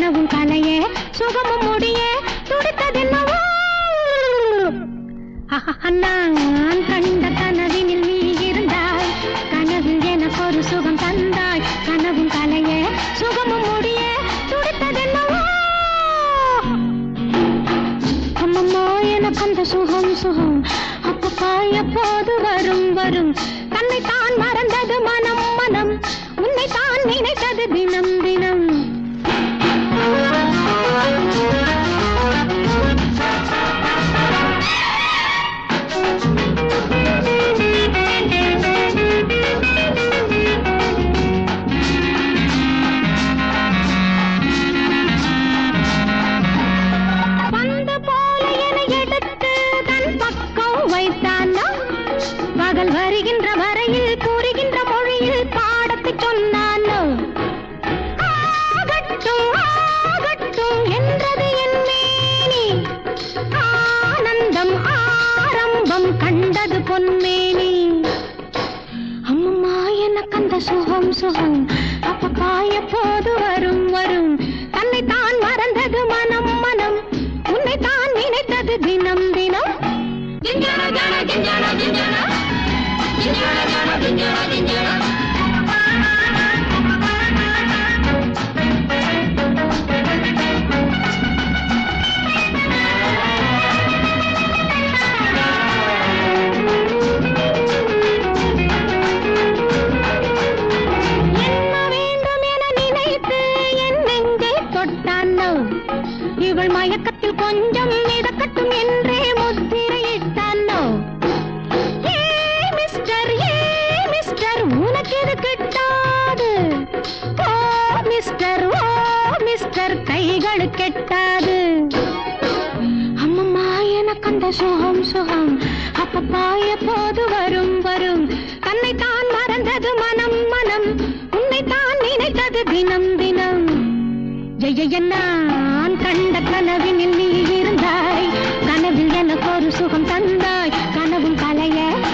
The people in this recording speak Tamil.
கனவும் கலைய சுகமும் முடிய துடித்ததென்னவோ ஆஹா, நான் கண்ட கனவினில் நீ இருந்தாய் கனவில் எனக்கு ஒரு சுகம் தந்தாய் கனவும் கலைய சுகமும் முடிய துடித்ததென்னவோ அம்மம்மோ எனக்கு அந்த சுகம் சுகம் அப்பப்பா எப்போது வரும் வரும் தன்னை தான் மறந்தது மனம் மனம் உன்னை தான் நினைத்தது தினம் தினம் பந்து போல என எடுத்து தன் பக்கம் வைத்தானா பகல் வருகின்ற வரையில் கூறுகின்ற மொழியில் பாடத்தை சொன்னானோ ஆகட்டும் ஆகட்டும் என்றது என் மேனி ஆனந்தம் ஆரம்பம் கண்டது பொன்மேனி அம்மம்மா எனக்கு அந்த சுகம் சுகம் அப்பப்பா எப்போது வரும் வரும் தன்னை தான் மறந்தது மனம் மனம் உன்னை தான் நினைத்தது தினம் தினம் ஜிஞ்சன ஜன ஜிஞ்சன ஜிஞ்சன ஜிஞ்சன ஜன ஜிஞ்சன ஜிஞ்சன என்ன வேண்டும் என நினைத்து என் நெஞ்சை தொட்டானோ இவள் மயக்கத்தில் கொஞ்சம் மிதக்கட்டும் என்றே முத்திரையிட்டானோ ஏ மிஸ்டர் ஏ மிஸ்டர் உனக்கு இது கிட்டாது ஓ மிஸ்டர் ஓ மிஸ்டர் கைகள் கெட்டாது அம்மம்மா எனக்கு அந்த சுகம் சுகம் அப்பப்பா எப்போது வரும் வரும் தன்னை தான் மறந்தது மனம் மனம் உன்னை தான் நினைத்தது தினம் தினம் ஜெய நான் கண்ட கனவினில் நீ இருந்தாய் கனவில் எனக்கு ஒரு சுகம் தந்தாய் கனவும் கலைய